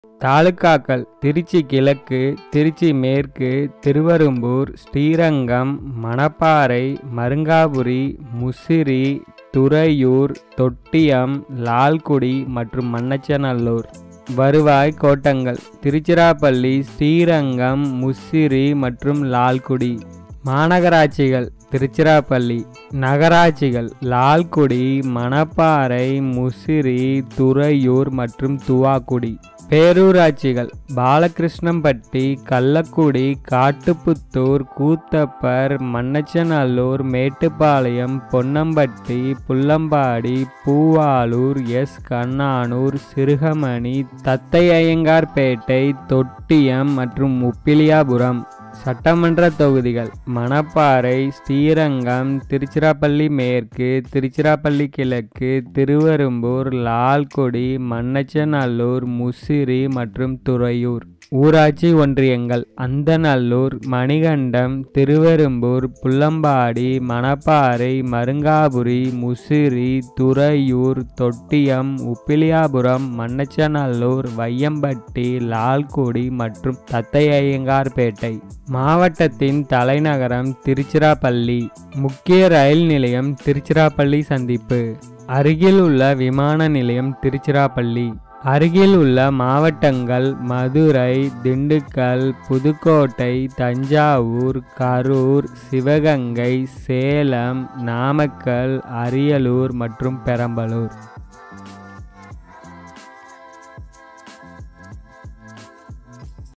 தாலுகாக்கள் திருச்சி கிழக்கு திருச்சி மேற்கு திருவெறும்பூர் ஸ்ரீரங்கம் மணப்பாறை மருங்காபுரி முசிறி துறையூர் தொட்டியம் லால்குடி மற்றும் மண்ணச்சநல்லூர் வருவாய் கோட்டங்கள் திருச்சிராப்பள்ளி ஸ்ரீரங்கம் முசிறி மற்றும் லால்குடி மாநகராட்சிகள் திருச்சிராப்பள்ளி நகராட்சிகள் லால்குடி மணப்பாறை முசிறி துறையூர் மற்றும் துவாக்குடி பேரூராட்சிகள் பாலகிருஷ்ணம்பட்டி கள்ளக்குடி காட்டுப்புத்தூர் கூத்தப்பர் மண்ணச்சநல்லூர் மேட்டுப்பாளையம் பொன்னம்பட்டி புல்லம்பாடி பூவாலூர் எஸ் கண்ணானூர் சிறுகமணி தத்தையங்கார்பேட்டை தொட்டியம் மற்றும் உப்பிலியாபுரம் சட்டமன்ற தொகுதிகள் மணப்பாறை ஸ்ரீரங்கம் திருச்சிராப்பள்ளி மேற்கு திருச்சிராப்பள்ளி கிழக்கு திருவெறும்பூர் லால்குடி மண்ணச்சநல்லூர் முசிறி மற்றும் துறையூர் ஊராட்சி ஒன்றியங்கள் அந்தநல்லூர் மணிகண்டம் திருவெறும்பூர் புல்லம்பாடி மணப்பாறை மருங்காபுரி முசிறி துறையூர் தொட்டியம் உப்பிலியாபுரம் மண்ணச்சநல்லூர் வையம்பட்டி லால்குடி மற்றும் தத்தையங்கார்பேட்டை மாவட்டத்தின் தலைநகரம் திருச்சிராப்பள்ளி முக்கிய ரயில் நிலையம் திருச்சிராப்பள்ளி சந்திப்பு அருகில் உள்ள விமான நிலையம் திருச்சிராப்பள்ளி அருகில் உள்ள மாவட்டங்கள் மதுரை திண்டுக்கல் புதுக்கோட்டை தஞ்சாவூர் கரூர் சிவகங்கை சேலம் நாமக்கல் அரியலூர் மற்றும் பெரம்பலூர்